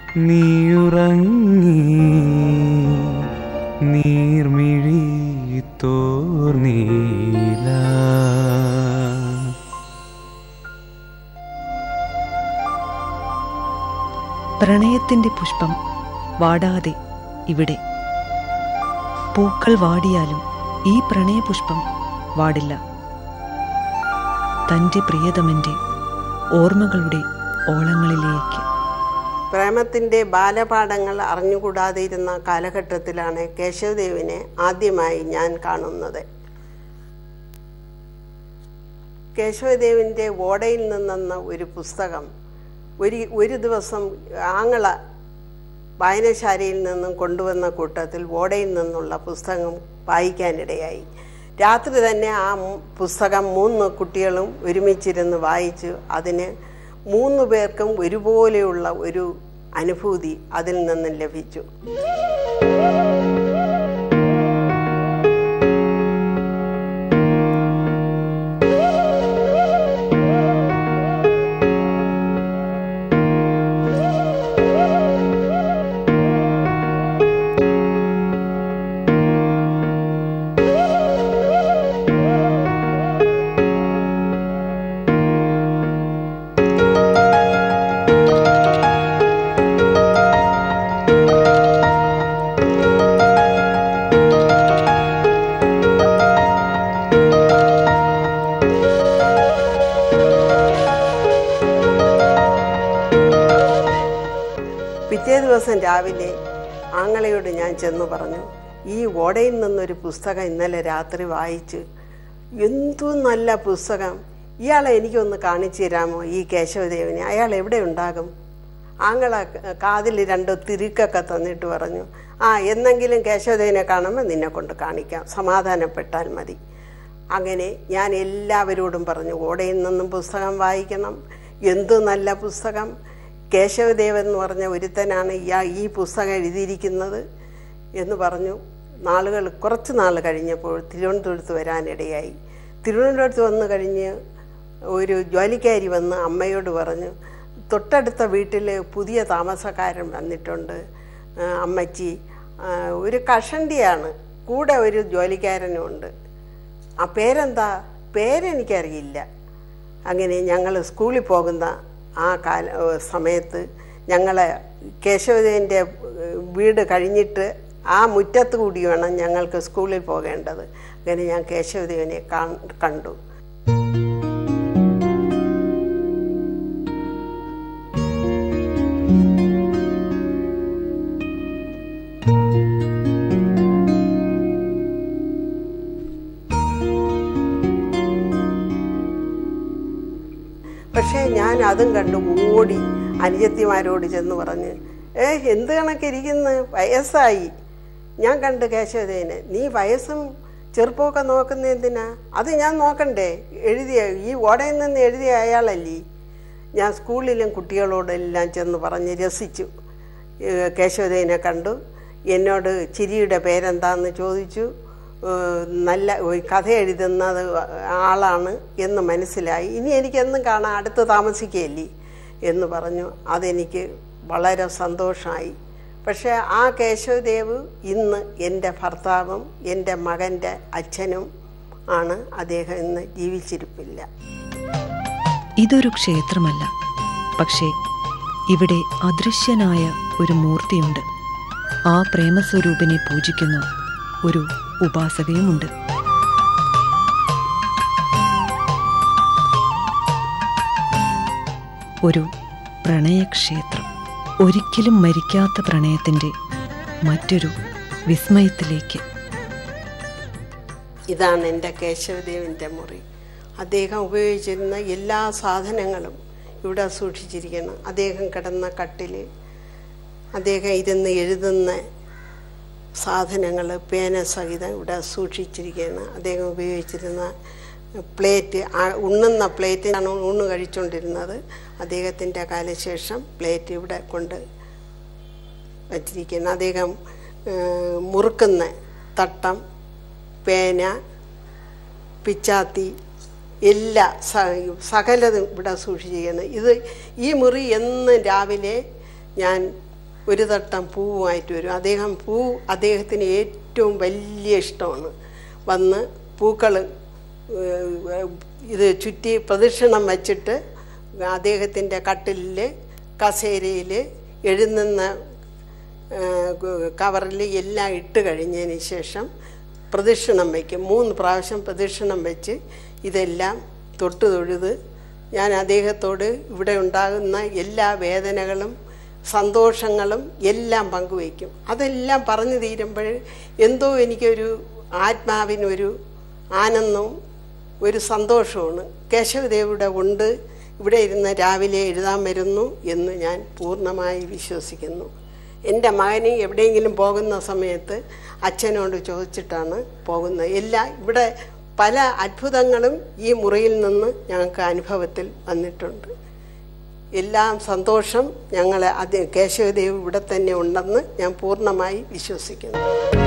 നീയുറങ്ങി നീർമിഴി തോർന്നീല പ്രണയത്തിന്റെ പുഷ്പം വാടാതെ ഇവിടെ പൂക്കൾ വാടിയാലും ഈ പ്രണയപുഷ്പം വാടില്ല തൻ്റെ പ്രിയതമന്റെ ഓർമ്മകളുടെ ഓളങ്ങളിലേക്ക് പ്രേമത്തിൻ്റെ ബാലപാഠങ്ങൾ അറിഞ്ഞുകൂടാതെ ഇരുന്ന കാലഘട്ടത്തിലാണ് കേശവദേവിനെ ആദ്യമായി ഞാൻ കാണുന്നത് കേശവദേവിൻ്റെ ഓടയിൽ നിന്നെന്ന ഒരു പുസ്തകം ഒരു ഒരു ദിവസം ആങ്ങള വായനശാലയിൽ നിന്നും കൊണ്ടുവന്ന കൂട്ടത്തിൽ ഓടയിൽ നിന്നുള്ള പുസ്തകം വായിക്കാനിടയായി രാത്രി തന്നെ ആ മു- പുസ്തകം മൂന്ന് കുട്ടികളും ഒരുമിച്ചിരുന്ന് വായിച്ചു അതിന് മൂന്ന് പേർക്കും ഒരുപോലെയുള്ള ഒരു അനുഭൂതി അതിൽ നിന്നും ലഭിച്ചു പിറ്റേ ദിവസം രാവിലെ ആങ്ങളയോട് ഞാൻ ചെന്ന് പറഞ്ഞു ഈ ഓടയിൽ നിന്നൊരു പുസ്തകം ഇന്നലെ രാത്രി വായിച്ച് എന്തു നല്ല പുസ്തകം ഇയാളെ എനിക്കൊന്ന് കാണിച്ചു തരാമോ ഈ കേശവദേവനെ അയാൾ എവിടെ ഉണ്ടാകും ആങ്ങള കാതിൽ രണ്ട് തിരുക്കൊക്കെ തന്നിട്ട് പറഞ്ഞു ആ എന്നെങ്കിലും കേശവദേവനെ കാണുമ്പോൾ നിന്നെ കൊണ്ട് കാണിക്കാം സമാധാനപ്പെട്ടാൽ മതി അങ്ങനെ ഞാൻ എല്ലാവരോടും പറഞ്ഞു ഓടയിൽ നിന്നും പുസ്തകം വായിക്കണം എന്തു നല്ല പുസ്തകം കേശവദേവൻ എന്ന് പറഞ്ഞ ഒരുത്തനാണ് ഇയാ ഈ പുസ്തകം എഴുതിയിരിക്കുന്നത് എന്ന് പറഞ്ഞു നാളുകൾ കുറച്ച് നാൾ കഴിഞ്ഞപ്പോൾ തിരുവനന്തപുരത്ത് വരാനിടയായി തിരുവനന്തപുരത്ത് വന്നു കഴിഞ്ഞ് ഒരു ജോലിക്കാരി വന്ന് അമ്മയോട് പറഞ്ഞു തൊട്ടടുത്ത വീട്ടിൽ പുതിയ താമസക്കാരൻ വന്നിട്ടുണ്ട് ആ, അമ്മച്ചി ആ, ഒരു കഷണ്ടിയാണ് കൂടെ ഒരു ജോലിക്കാരനും ഉണ്ട് ആ പേരെന്താ പേരെനിക്കറിയില്ല അങ്ങനെ ഞങ്ങൾ സ്കൂളിൽ പോകുന്ന ആ കാല ഏ, സമയത്ത് ഞങ്ങളെ കേശവദേവൻ്റെ വീട് കഴിഞ്ഞിട്ട് ആ മുറ്റത്ത് കൂടി വേണം ഞങ്ങൾക്ക് സ്കൂളിൽ പോകേണ്ടത് അങ്ങനെ ഞാൻ കേശവദേവനെ കാൺ- കണ്ടു പക്ഷേ ഞാൻ അതും കണ്ട് ഓടി അനുജത്തിമാരോട് ചെന്ന് പറഞ്ഞ് ഏ എന്ത് കണക്കിരിക്കുന്നു വയസ്സായി ഞാൻ കണ്ട് കേശവദേവനെ നീ വയസ്സും ചെറുപ്പമൊക്കെ നോക്കുന്ന എന്തിനാ അത് ഞാൻ നോക്കണ്ടേ എഴുതിയ ഈ ഓടയിൽ നിന്ന് എഴുതിയ അയാളല്ലേ ഞാൻ സ്കൂളിലും കുട്ടികളോടെല്ലാം ചെന്ന് പറഞ്ഞ് രസിച്ചു ഏ, കേശവദേവനെ കണ്ടു എന്നോട് ചിരിയുടെ പേരെന്താന്ന് ചോദിച്ചു ഏ, നല്ല ഒരു കഥ എഴുതുന്നത് ആളാണ് എന്ന് മനസ്സിലായി ഇനി എനിക്കെന്നും കാണാൻ അടുത്ത് താമസിക്കുകയല്ലേ എന്ന് പറഞ്ഞു അതെനിക്ക് വളരെ സന്തോഷമായി പക്ഷേ ആ കേശവദേവ് ഇന്ന് എൻ്റെ ഭർത്താവും എൻ്റെ മകൻ്റെ അച്ഛനും ആണ് അദ്ദേഹം ഇന്ന് ജീവിച്ചിരിപ്പില്ല ഇതൊരു ക്ഷേത്രമല്ല പക്ഷേ ഇവിടെ അദൃശ്യനായ ഒരു മൂർത്തിയുണ്ട് ആ പ്രേമസ്വരൂപിനെ പൂജിക്കുന്ന ഒരു ഉപാസകയുമുണ്ട് ഒരു പ്രണയക്ഷേത്രം ഒരിക്കലും മരിക്കാത്ത പ്രണയത്തിൻ്റെ മറ്റൊരു വിസ്മയത്തിലേക്ക് ഇതാണ് എൻ്റെ കേശവദേവൻ്റെ മുറി അദ്ദേഹം ഉപയോഗിച്ചിരുന്ന എല്ലാ സാധനങ്ങളും ഇവിടെ സൂക്ഷിച്ചിരിക്കണം അദ്ദേഹം കിടന്ന കട്ടിൽ അദ്ദേഹം ഇരുന്ന് എഴുതുന്ന സാധനങ്ങൾ പേന സഹിതം ഇവിടെ സൂക്ഷിച്ചിരിക്കുകയാണ് അദ്ദേഹം ഉപയോഗിച്ചിരുന്ന പ്ലേറ്റ് ആ ഉണ്ണുന്ന പ്ലേറ്റിലാണ് ഊണ് കഴിച്ചുകൊണ്ടിരുന്നത് അദ്ദേഹത്തിൻ്റെ കാലശേഷം പ്ലേറ്റ് ഇവിടെ കൊണ്ട് വച്ചിരിക്കുന്നത് അദ്ദേഹം ഏഹ്, മുറുക്കുന്ന തട്ടം പേന പിച്ചാത്തി എല്ലാ സ- സകലതും ഇവിടെ സൂക്ഷിച്ചിരിക്കുന്നത് ഇത് ഈ മുറി എന്ന് രാവിലെ ഞാൻ ഒരു തട്ടം പൂവുമായിട്ട് വരും അദ്ദേഹം പൂ അദ്ദേഹത്തിന് ഏറ്റവും വലിയ ഇഷ്ടമാണ് വന്ന് പൂക്കൾ ഇത് ചുറ്റി പ്രദക്ഷിണം വച്ചിട്ട് അദ്ദേഹത്തിൻ്റെ കട്ടിലിൽ കസേരയിൽ എഴുതുന്ന കവറിൽ എല്ലാം ഇട്ട് കഴിഞ്ഞതിന് ശേഷം പ്രദക്ഷിണം വയ്ക്കും മൂന്ന് പ്രാവശ്യം പ്രദക്ഷിണം വെച്ച് ഇതെല്ലാം തൊട്ട് തൊഴുത് ഞാൻ അദ്ദേഹത്തോട് ഇവിടെ ഉണ്ടാകുന്ന എല്ലാ വേദനകളും സന്തോഷങ്ങളും എല്ലാം പങ്കുവയ്ക്കും അതെല്ലാം പറഞ്ഞു തീരുമ്പോൾ എന്തോ എനിക്കൊരു ആത്മാവിനൊരു ആനന്ദവും ഒരു സന്തോഷമാണ് കേശവദേവിടെ ഉണ്ട് ഇവിടെ ഇരുന്ന് രാവിലെ എഴുതാൻ വരുന്നു എന്ന് ഞാൻ പൂർണ്ണമായി വിശ്വസിക്കുന്നു എൻ്റെ മകന് എവിടെയെങ്കിലും പോകുന്ന സമയത്ത് അച്ഛനോട് ചോദിച്ചിട്ടാണ് പോകുന്നത് എല്ലാ ഇവിടെ പല അത്ഭുതങ്ങളും ഈ മുറിയിൽ നിന്ന് ഞങ്ങൾക്ക് അനുഭവത്തിൽ വന്നിട്ടുണ്ട് എല്ലാം സന്തോഷം ഞങ്ങൾ അത് കേശവദേവ് ഇവിടെ തന്നെ ഉണ്ടെന്ന് ഞാൻ പൂർണ്ണമായി വിശ്വസിക്കുന്നു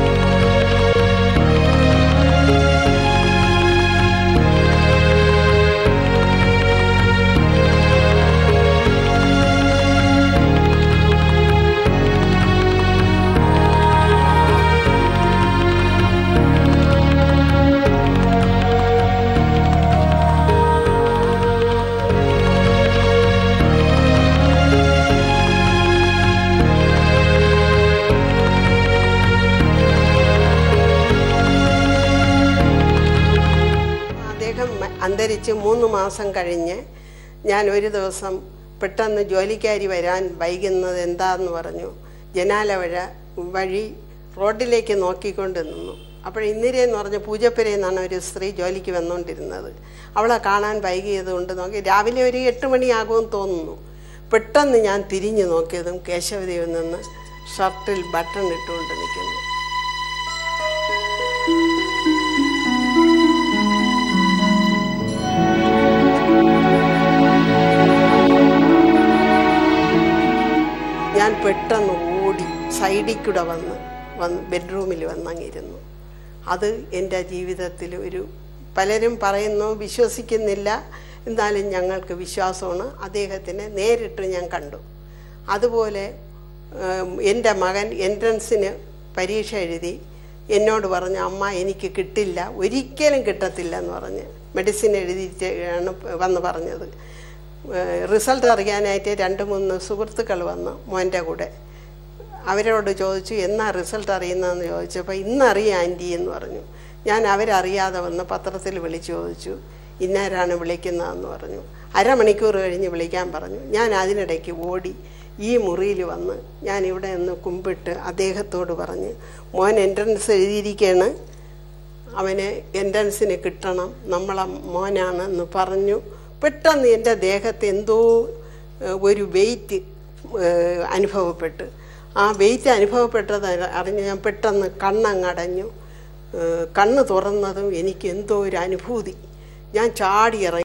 അദ്ദേഹം അന്തരിച്ച് മൂന്ന് മാസം കഴിഞ്ഞ് ഞാൻ ഒരു ദിവസം പെട്ടെന്ന് ജോലിക്കാരി വരാൻ വൈകുന്നത് എന്താന്ന് പറഞ്ഞു ജനാല വഴ വഴി റോഡിലേക്ക് നോക്കിക്കൊണ്ട് നിന്നു അപ്പോൾ ഇന്ദിര എന്ന് പറഞ്ഞ പൂജപ്പുര എന്നാണ് ഒരു സ്ത്രീ ജോലിക്ക് വന്നുകൊണ്ടിരുന്നത് അവളെ കാണാൻ വൈകിയത് കൊണ്ട് നോക്കി രാവിലെ ഒരു എട്ട് മണിയാകുമെന്ന് തോന്നുന്നു പെട്ടെന്ന് ഞാൻ തിരിഞ്ഞു നോക്കിയതും കേശവദേവിൽ നിന്ന് ഷർട്ടിൽ ബട്ടൺ ഇട്ടുകൊണ്ട് നിൽക്കുന്നു ഞാൻ പെട്ടെന്ന് ഓടി സൈഡിൽ കൂടെ വന്ന് വന്ന് ബെഡ്റൂമിൽ വന്നങ്ങിരുന്നു അത് എൻ്റെ ജീവിതത്തിൽ ഒരു പലരും പറയുന്നു വിശ്വസിക്കുന്നില്ല എന്നാലും ഞങ്ങൾക്ക് വിശ്വാസമാണ് അദ്ദേഹത്തിനെ നേരിട്ട് ഞാൻ കണ്ടു അതുപോലെ ഏം, എൻ്റെ മകൻ എൻട്രൻസിന് പരീക്ഷ എഴുതി എന്നോട് പറഞ്ഞു അമ്മ എനിക്ക് കിട്ടില്ല ഒരിക്കലും കിട്ടത്തില്ല എന്ന് പറഞ്ഞ് മെഡിസിൻ എഴുതിയിട്ടാണ് വന്ന് പറഞ്ഞത് റിസൾട്ട് അറിയാനായിട്ട് രണ്ട് മൂന്ന് സുഹൃത്തുക്കൾ വന്നു മോൻ്റെ കൂടെ അവരോട് ചോദിച്ചു എന്നാ റിസൾട്ട് അറിയുന്നതെന്ന് ചോദിച്ചപ്പോൾ ഇന്നറിയാം ആൻറ്റി എന്ന് പറഞ്ഞു ഞാൻ അവരറിയാതെ വന്ന് പത്രത്തിൽ വിളിച്ചു ചോദിച്ചു ഇന്നാരാണ് വിളിക്കുന്നതെന്ന് പറഞ്ഞു അരമണിക്കൂർ കഴിഞ്ഞ് വിളിക്കാൻ പറഞ്ഞു ഞാൻ അതിനിടയ്ക്ക് ഓടി ഈ മുറിയിൽ വന്ന് ഞാൻ ഇവിടെ നിന്ന് കുമ്പിട്ട് അദ്ദേഹത്തോട് പറഞ്ഞ് മോൻ എൻട്രൻസ് എഴുതിയിരിക്കുകയാണ് അവന് എൻട്രൻസിന് കിട്ടണം നമ്മളെ മോനാണെന്ന് പറഞ്ഞു പെട്ടെന്ന് എൻ്റെ ദേഹത്ത് എന്തോ ഏഹ്, ഒരു വെയിറ്റ് അനുഭവപ്പെട്ട് ആ വെയിറ്റ് അനുഭവപ്പെട്ടത് അറിഞ്ഞ് ഞാൻ പെട്ടെന്ന് കണ്ണങ്ങടഞ്ഞു ഏഹ്, കണ്ണ് തുറന്നതും എനിക്ക് എന്തോ ഒരു അനുഭൂതി ഞാൻ ചാടി ഇറങ്ങി